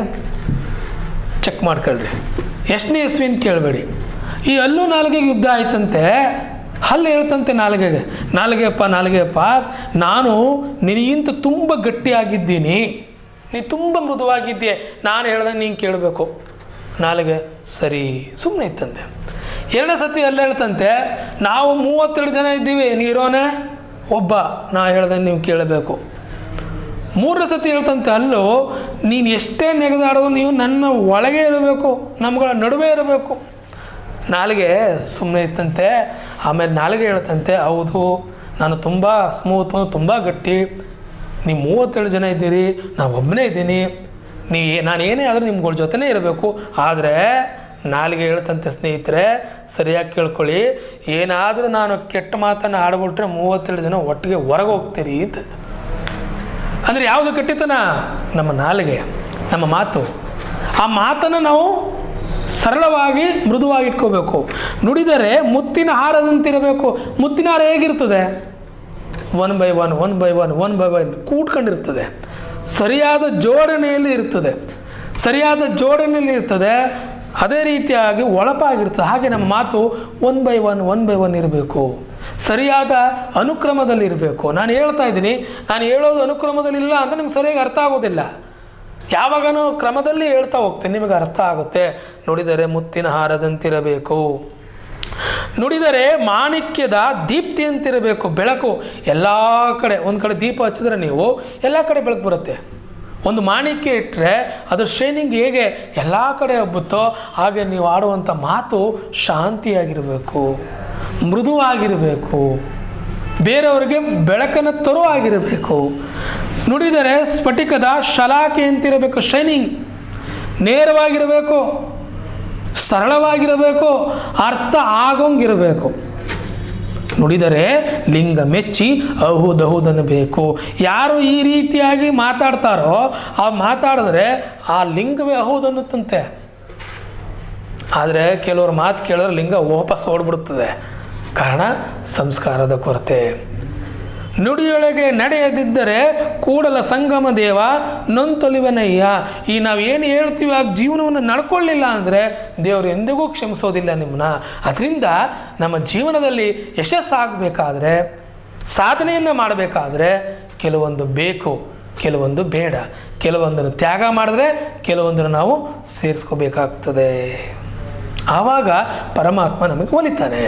ಚೆಕ್ ಮಾಡ್ಕೊಳ್ರಿ ಎಷ್ಟನೇ ಇಸ್ವಿನ್ ಕೇಳಬೇಡಿ ಈ ಹಲ್ಲು ನಾಲಿಗೆಗೆ ಯುದ್ಧ ಆಯ್ತಂತೆ ಹಲ್ಲು ಹೇಳ್ತಂತೆ ನಾಲಿಗೆಗೆ ನಾಲಿಗೆಯಪ್ಪ ನಾಲಿಗೆಯಪ್ಪ ನಾನು ನಿನಗಿಂತ ತುಂಬ ಗಟ್ಟಿಯಾಗಿದ್ದೀನಿ ನೀ ತುಂಬ ಮೃದುವಾಗಿದ್ದೀಯ ನಾನು ಹೇಳ್ದಂಗೆ ನೀನು ಕೇಳಬೇಕು ನಾಲಿಗೆ ಸರಿ ಸುಮ್ಮನೆ ಇತ್ತಂತೆ ಎರಡನೇ ಸತಿ ಅಲ್ಲಿ ಹೇಳ್ತಂತೆ ನಾವು ಮೂವತ್ತೆರಡು ಜನ ಇದ್ದೀವಿ ನೀರೋನೆ ಒಬ್ಬ ನಾ ಹೇಳ್ದಂಗೆ ನೀವು ಕೇಳಬೇಕು ಮೂರನೇ ಸತಿ ಹೇಳ್ತಂತೆ ಅಲ್ಲೂ ನೀನು ಎಷ್ಟೇ ನೆಗೆದಾಡೋದು ನೀವು ನನ್ನ ಒಳಗೆ ಇರಬೇಕು ನಮ್ಗಳ ನಡುವೆ ಇರಬೇಕು ನಾಲಿಗೆ ಸುಮ್ಮನೆ ಇತ್ತಂತೆ ಆಮೇಲೆ ನಾಲಿಗೆ ಹೇಳ್ತಂತೆ ಹೌದು ನಾನು ತುಂಬ ಸ್ಮೂತು ತುಂಬ ಗಟ್ಟಿ ನೀವು ಮೂವತ್ತೇಳು ಜನ ಇದ್ದೀರಿ ನಾನು ಒಬ್ಬನೇ ಇದ್ದೀನಿ ನೀ ನಾನು ಏನೇ ಆದರೂ ನಿಮ್ಗಳ ಜೊತೆನೇ ಇರಬೇಕು ಆದರೆ ನಾಲಿಗೆ ಹೇಳ್ತಂತೆ ಸ್ನೇಹಿತರೆ ಸರಿಯಾಗಿ ಕೇಳ್ಕೊಳ್ಳಿ ಏನಾದರೂ ನಾನು ಕೆಟ್ಟ ಮಾತನ್ನು ಆಡ್ಬಿಟ್ರೆ ಮೂವತ್ತೇಳು ಜನ ಒಟ್ಟಿಗೆ ಹೊರಗೆ ಹೋಗ್ತೀರಿ ಅಂತ ಅಂದರೆ ಯಾವುದು ಕಟ್ಟಿತನ ನಮ್ಮ ನಾಲಿಗೆ ನಮ್ಮ ಮಾತು ಆ ಮಾತನ್ನು ನಾವು ಸರಳವಾಗಿ ಮೃದುವಾಗಿ ಇಟ್ಕೋಬೇಕು ನುಡಿದರೆ ಮುತ್ತಿನ ಹಾರದಂತಿರಬೇಕು ಮುತ್ತಿನ ಹಾರ ಹೇಗಿರ್ತದೆ one by one one by one one by one ಕೂಡ್ಕೊಂಡಿರ್ತದೆ ಸರಿಯಾದ ಜೋಡಣೆಯಲ್ಲಿ ಇರ್ತದೆ ಸರಿಯಾದ ಜೋಡಣೆಯಲ್ಲಿ ಇರ್ತದೆ ಅದೇ ರೀತಿಯಾಗಿ ಒಳಪಾಗಿರ್ತದೆ ಹಾಗೆ ನಮ್ಮ ಮಾತು one by one one by one ಇರಬೇಕು ಸರಿಯಾದ ಅನುಕ್ರಮದಲ್ಲಿ ಇರಬೇಕು ನಾನು ಹೇಳ್ತಾ ಇದ್ದೀನಿ ನಾನು ಹೇಳೋದು ಅನುಕ್ರಮದಲ್ಲಿ ಇಲ್ಲ ಅಂತ ನಿಮ್ಗೆ ಸರಿಯಾಗಿ ಅರ್ಥ ಆಗೋದಿಲ್ಲ ಯಾವಾಗನೂ ಕ್ರಮದಲ್ಲಿ ಹೇಳ್ತಾ ಹೋಗ್ತೇನೆ ನಿಮಗೆ ಅರ್ಥ ಆಗುತ್ತೆ ನುಡಿದರೆ ಮುತ್ತಿನ ಹಾರದಂತಿರಬೇಕು ನುಡಿದರೆ ಮಾಣಿಕ್ಯದ ದೀಪ್ತಿಯಂತಿರಬೇಕು ಬೆಳಕು ಎಲ್ಲ ಕಡೆ ಒಂದು ಕಡೆ ದೀಪ ಹಚ್ಚಿದ್ರೆ ನೀವು ಎಲ್ಲ ಕಡೆ ಬೆಳಕು ಬರುತ್ತೆ ಒಂದು ಮಾಣಿಕ್ಯ ಇಟ್ಟರೆ ಅದ್ರ ಶೈನಿಂಗ್ ಹೇಗೆ ಎಲ್ಲ ಕಡೆ ಹಬ್ಬುತ್ತೋ ಹಾಗೆ ನೀವು ಆಡುವಂಥ ಮಾತು ಶಾಂತಿಯಾಗಿರಬೇಕು ಮೃದುವಾಗಿರಬೇಕು ಬೇರೆಯವರಿಗೆ ಬೆಳಕನ್ನು ತರುವಾಗಿರಬೇಕು ನುಡಿದರೆ ಸ್ಫಟಿಕದ ಶಲಾಕೆ ಅಂತಿರಬೇಕು ಶೈನಿಂಗ್ ನೇರವಾಗಿರಬೇಕು ಸರಳವಾಗಿರಬೇಕು ಅರ್ಥ ಆಗೋಂಗಿರಬೇಕು ನುಡಿದರೆ ಲಿಂಗ ಮೆಚ್ಚಿ ಅಹುದಹುದನ್ನಬೇಕು ಯಾರು ಈ ರೀತಿಯಾಗಿ ಮಾತಾಡ್ತಾರೋ ಆ ಮಾತಾಡಿದ್ರೆ ಆ ಲಿಂಗವೇ ಅಹುದನ್ನುತ್ತಂತೆ ಆದರೆ ಕೆಲವರು ಮಾತು ಕೇಳಿದ್ರೆ ಲಿಂಗ ವಾಪಸ್ ಓಡ್ಬಿಡುತ್ತದೆ ಕಾರಣ ಸಂಸ್ಕಾರದ ಕೊರತೆ ನುಡಿಯೊಳಗೆ ನಡೆಯದಿದ್ದರೆ ಕೂಡಲ ಸಂಗಮ ದೇವ ನೊಂತೊಲಿವನಯ್ಯ ಈ ನಾವು ಏನು ಹೇಳ್ತೀವಿ ಆ ಜೀವನವನ್ನು ನಡ್ಕೊಳ್ಳಿಲ್ಲ ಅಂದರೆ ದೇವರು ಎಂದಿಗೂ ಕ್ಷಮಿಸೋದಿಲ್ಲ ನಿಮ್ಮನ್ನ ಅದರಿಂದ ನಮ್ಮ ಜೀವನದಲ್ಲಿ ಯಶಸ್ಸಾಗಬೇಕಾದ್ರೆ ಸಾಧನೆಯನ್ನು ಮಾಡಬೇಕಾದ್ರೆ ಕೆಲವೊಂದು ಬೇಕು ಕೆಲವೊಂದು ಬೇಡ ಕೆಲವೊಂದನ್ನು ತ್ಯಾಗ ಮಾಡಿದ್ರೆ ಕೆಲವೊಂದನ್ನು ನಾವು ಸೇರಿಸ್ಕೋಬೇಕಾಗ್ತದೆ ಆವಾಗ ಪರಮಾತ್ಮ ನಮಗೆ ಒಲಿತಾನೆ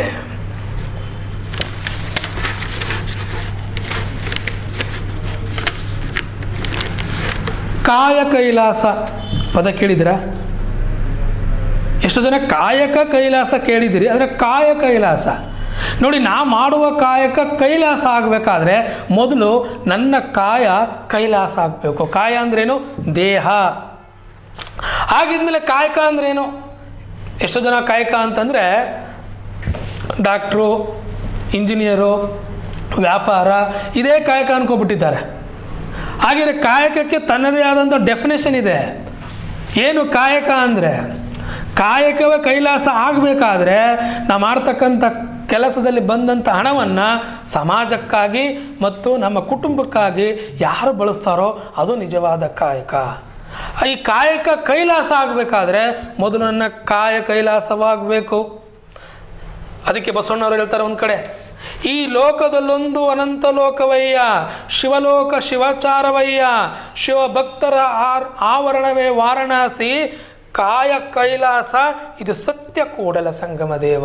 ಕಾಯ ಕೈಲಾಸ ಪದ ಕೇಳಿದಿರಾ ಎಷ್ಟು ಜನ ಕಾಯಕ ಕೈಲಾಸ ಕೇಳಿದಿರಿ ಅಂದರೆ ಕಾಯ ಕೈಲಾಸ ನೋಡಿ ನಾ ಮಾಡುವ ಕಾಯಕ ಕೈಲಾಸ ಆಗಬೇಕಾದ್ರೆ ಮೊದಲು ನನ್ನ ಕಾಯ ಕೈಲಾಸ ಆಗಬೇಕು ಕಾಯ ಅಂದ್ರೇನು ದೇಹ ಆಗಿದ್ಮೇಲೆ ಕಾಯಕ ಅಂದ್ರೇನು ಎಷ್ಟು ಜನ ಕಾಯಕ ಅಂತಂದರೆ ಡಾಕ್ಟ್ರು ಇಂಜಿನಿಯರು ವ್ಯಾಪಾರ ಇದೇ ಕಾಯಕ ಅನ್ಕೊಬಿಟ್ಟಿದ್ದಾರೆ ಹಾಗಿದ್ರೆ ಕಾಯಕಕ್ಕೆ ತನ್ನದೇ ಆದಂಥ ಡೆಫಿನೇಷನ್ ಇದೆ ಏನು ಕಾಯಕ ಅಂದರೆ ಕಾಯಕವೇ ಕೈಲಾಸ ಆಗಬೇಕಾದ್ರೆ ನಾವು ಮಾಡ್ತಕ್ಕಂಥ ಕೆಲಸದಲ್ಲಿ ಬಂದಂಥ ಹಣವನ್ನು ಸಮಾಜಕ್ಕಾಗಿ ಮತ್ತು ನಮ್ಮ ಕುಟುಂಬಕ್ಕಾಗಿ ಯಾರು ಬಳಸ್ತಾರೋ ಅದು ನಿಜವಾದ ಕಾಯಕ ಈ ಕಾಯಕ ಕೈಲಾಸ ಆಗಬೇಕಾದ್ರೆ ಮೊದಲು ನನ್ನ ಕಾಯ ಕೈಲಾಸವಾಗಬೇಕು ಅದಕ್ಕೆ ಬಸವಣ್ಣವರು ಹೇಳ್ತಾರೆ ಒಂದು ಕಡೆ ಈ ಲೋಕದಲ್ಲೊಂದು ಅನಂತ ಲೋಕವಯ್ಯ ಶಿವಲೋಕ ಶಿವಾಚಾರವಯ್ಯ ಶಿವ ಭಕ್ತರ ಆರ್ ಆವರಣವೇ ವಾರಣಾಸಿ ಕಾಯ ಕೈಲಾಸ ಇದು ಸತ್ಯ ಕೂಡಲ ಸಂಗಮ ದೇವ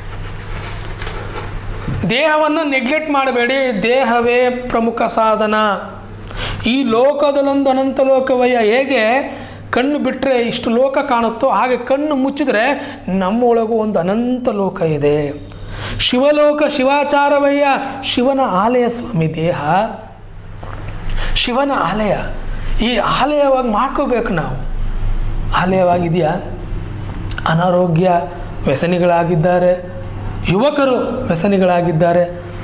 ದೇಹವನ್ನು ನೆಗ್ಲೆಕ್ಟ್ ಮಾಡಬೇಡಿ ದೇಹವೇ ಪ್ರಮುಖ ಸಾಧನ ಈ ಲೋಕದಲ್ಲೊಂದು ಅನಂತ ಲೋಕವಯ್ಯ ಹೇಗೆ ಕಣ್ಣು ಬಿಟ್ಟರೆ ಇಷ್ಟು ಲೋಕ ಕಾಣುತ್ತೋ ಹಾಗೆ ಕಣ್ಣು ಮುಚ್ಚಿದ್ರೆ ನಮ್ಮೊಳಗೂ ಒಂದು ಅನಂತ ಲೋಕ ಇದೆ ಶಿವಲೋಕ ಶಿವಾಚಾರವಯ್ಯ ಶಿವನ ಆಲಯ ಸ್ವಾಮಿ ದೇಹ ಶಿವನ ಆಲಯ ಈ ಆಲಯವಾಗಿ ಮಾಡ್ಕೋಬೇಕು ನಾವು ಆಲಯವಾಗಿದೆಯಾ ಅನಾರೋಗ್ಯ ವ್ಯಸನಿಗಳಾಗಿದ್ದಾರೆ ಯುವಕರು ವ್ಯಸನಿಗಳಾಗಿದ್ದಾರೆ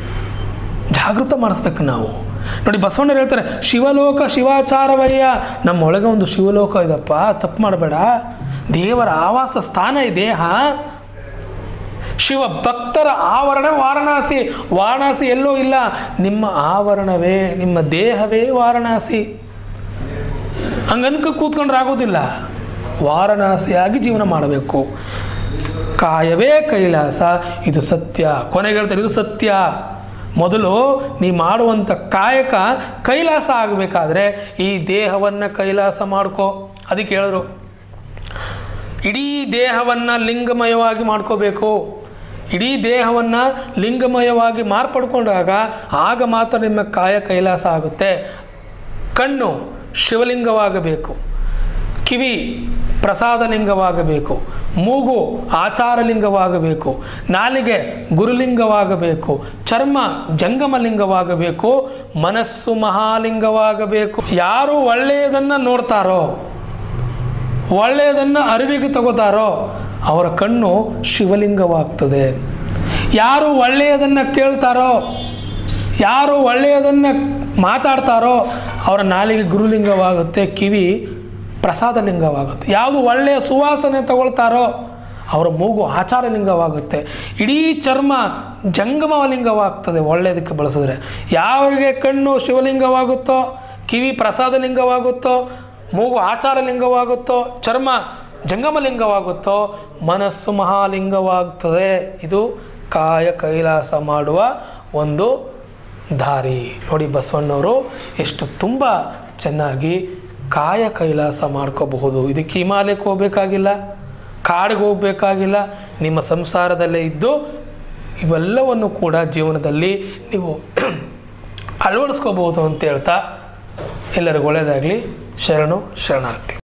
ಜಾಗೃತ ಮಾಡಿಸ್ಬೇಕು ನಾವು ನೋಡಿ ಬಸವಣ್ಣರು ಹೇಳ್ತಾರೆ ಶಿವಲೋಕ ಶಿವಾಚಾರವಯ್ಯ ನಮ್ಮೊಳಗೆ ಒಂದು ಶಿವಲೋಕ ಇದಪ್ಪ ತಪ್ಪು ಮಾಡಬೇಡ ದೇವರ ಆವಾಸ ಸ್ಥಾನ ಈ ದೇಹ ಶಿವ ಭಕ್ತರ ಆವರಣ ವಾರಣಾಸಿ ವಾರಣಾಸಿ ಎಲ್ಲೂ ಇಲ್ಲ ನಿಮ್ಮ ಆವರಣವೇ ನಿಮ್ಮ ದೇಹವೇ ವಾರಣಾಸಿ ಹಂಗನ್ಕ ಕೂತ್ಕೊಂಡ್ರೆ ಆಗೋದಿಲ್ಲ ವಾರಣಾಸಿಯಾಗಿ ಜೀವನ ಮಾಡಬೇಕು ಕಾಯವೇ ಕೈಲಾಸ ಇದು ಸತ್ಯ ಕೊನೆಗೆ ಹೇಳ್ತಾರೆ ಇದು ಸತ್ಯ ಮೊದಲು ನೀ ಮಾಡುವಂಥ ಕಾಯಕ ಕೈಲಾಸ ಆಗಬೇಕಾದ್ರೆ ಈ ದೇಹವನ್ನು ಕೈಲಾಸ ಮಾಡ್ಕೋ ಅದಕ್ಕೆ ಹೇಳಿದ್ರು ಇಡೀ ದೇಹವನ್ನು ಲಿಂಗಮಯವಾಗಿ ಮಾಡ್ಕೋಬೇಕು ಇಡೀ ದೇಹವನ್ನು ಲಿಂಗಮಯವಾಗಿ ಮಾರ್ಪಡ್ಕೊಂಡಾಗ ಆಗ ಮಾತ್ರ ನಿಮ್ಮ ಕಾಯ ಕೈಲಾಸ ಆಗುತ್ತೆ ಕಣ್ಣು ಶಿವಲಿಂಗವಾಗಬೇಕು ಕಿವಿ ಪ್ರಸಾದಲಿಂಗವಾಗಬೇಕು ಮೂಗು ಆಚಾರಲಿಂಗವಾಗಬೇಕು ನಾಲಿಗೆ ಗುರುಲಿಂಗವಾಗಬೇಕು ಚರ್ಮ ಜಂಗಮಲಿಂಗವಾಗಬೇಕು ಮನಸ್ಸು ಮಹಾಲಿಂಗವಾಗಬೇಕು ಯಾರು ಒಳ್ಳೆಯದನ್ನು ನೋಡ್ತಾರೋ ಒಳ್ಳೆಯದನ್ನು ಅರಿವಿಗೆ ತಗೋತಾರೋ ಅವರ ಕಣ್ಣು ಶಿವಲಿಂಗವಾಗ್ತದೆ ಯಾರು ಒಳ್ಳೆಯದನ್ನು ಕೇಳ್ತಾರೋ ಯಾರು ಒಳ್ಳೆಯದನ್ನು ಮಾತಾಡ್ತಾರೋ ಅವರ ನಾಲಿಗೆ ಗುರುಲಿಂಗವಾಗುತ್ತೆ ಕಿವಿ ಪ್ರಸಾದಲಿಂಗವಾಗುತ್ತೆ ಯಾವುದು ಒಳ್ಳೆಯ ಸುವಾಸನೆ ತಗೊಳ್ತಾರೋ ಅವರ ಮೂಗು ಆಚಾರಲಿಂಗವಾಗುತ್ತೆ ಇಡೀ ಚರ್ಮ ಜಂಗಮ ಲಿಂಗವಾಗ್ತದೆ ಒಳ್ಳೆಯದಕ್ಕೆ ಬಳಸಿದ್ರೆ ಯಾರಿಗೆ ಕಣ್ಣು ಶಿವಲಿಂಗವಾಗುತ್ತೋ ಕಿವಿ ಪ್ರಸಾದಲಿಂಗವಾಗುತ್ತೋ ಮೂಗು ಆಚಾರಲಿಂಗವಾಗುತ್ತೋ ಚರ್ಮ ಜಂಗಮಲಿಂಗವಾಗುತ್ತೋ ಮನಸ್ಸು ಮಹಾಲಿಂಗವಾಗ್ತದೆ ಇದು ಕಾಯ ಕೈಲಾಸ ಮಾಡುವ ಒಂದು ದಾರಿ ನೋಡಿ ಬಸವಣ್ಣವರು ಎಷ್ಟು ತುಂಬ ಚೆನ್ನಾಗಿ ಕಾಯ ಕೈಲಾಸ ಮಾಡ್ಕೋಬಹುದು ಇದಕ್ಕೆ ಹಿಮಾಲಯಕ್ಕೆ ಹೋಗಬೇಕಾಗಿಲ್ಲ ಕಾಡಿಗೆ ಹೋಗಬೇಕಾಗಿಲ್ಲ ನಿಮ್ಮ ಸಂಸಾರದಲ್ಲೇ ಇದ್ದು ಇವೆಲ್ಲವನ್ನು ಕೂಡ ಜೀವನದಲ್ಲಿ ನೀವು ಅಳವಡಿಸ್ಕೋಬಹುದು ಅಂತ ಹೇಳ್ತಾ ಎಲ್ಲರಿಗೂ ಒಳ್ಳೆಯದಾಗಲಿ ಶರಣು ಶರಣಾರ್ಥಿ